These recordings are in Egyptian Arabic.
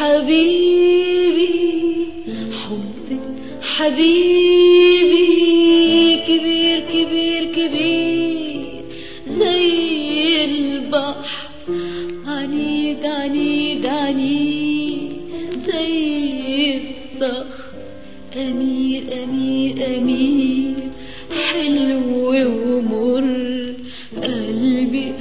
حبيبي حبك حبيبي كبير كبير كبير زي البحر عنيد عنيد عنيد زي الصخر أمير أمير أمير حلو ومر قلبي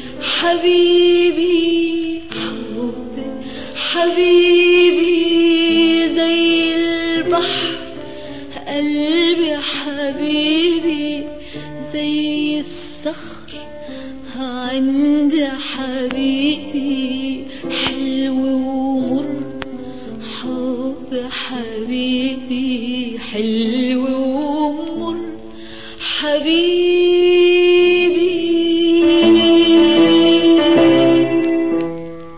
حبيبي حبي حبيبي زي البحر قلبي حبيبي زي الصخر عند حبيبي حلو ومر حب حبيبي حلو ومر حبيبي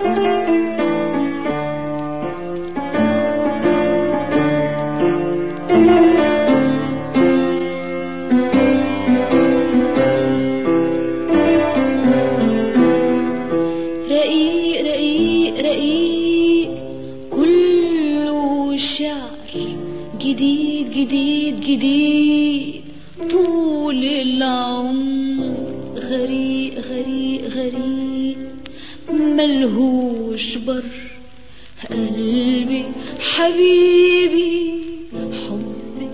رقيق رقيق رقيق كله شعر جديد جديد جديد طول العمر غريق غريق غريق ملهوش بر قلبي حبيبي حبي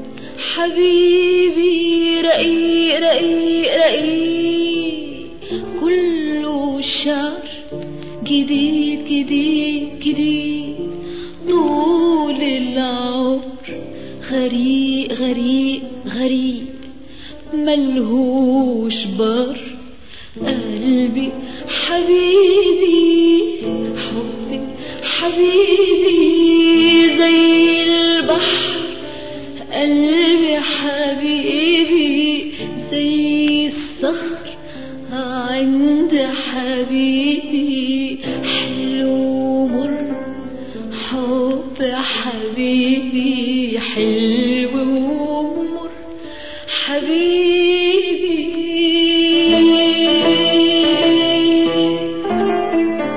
حبيبي رقيق رقيق رقيق كله شعر جديد جديد جديد طول العمر غريق غريق غريق ملهوش بر قلبي حبيبي حبي حبيبي زي البحر قلبي حبيبي زي الصخر عند حبيبي حلو مر حب حبيبي حلو ومر حبيبي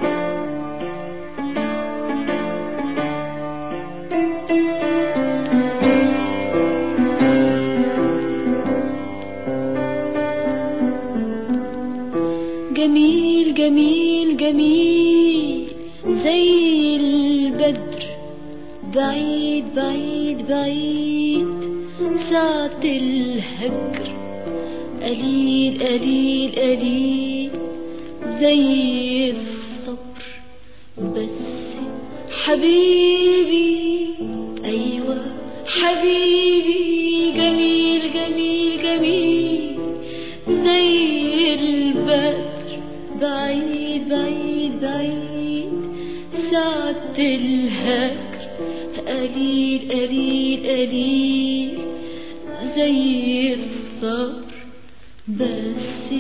جميل جميل جميل زي البدر بعيد بعيد بعيد ساعة الهجر قليل قليل قليل زي الصبر بس حبيبي أيوة حبيبي جميل جميل جميل زي البدر بعيد بعيد بعيد ساعة الهجر قليل قليل قليل زي الصبر بس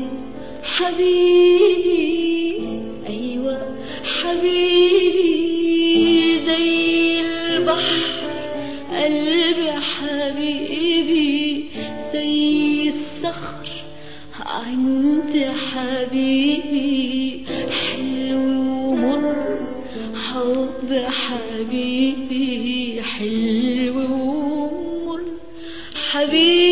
حبيبي أيوة حبيبي زي البحر قلبي حبيبي زي الصخر عند حبيبي حلو ومر حب حبيبي حلو ومر حبيبي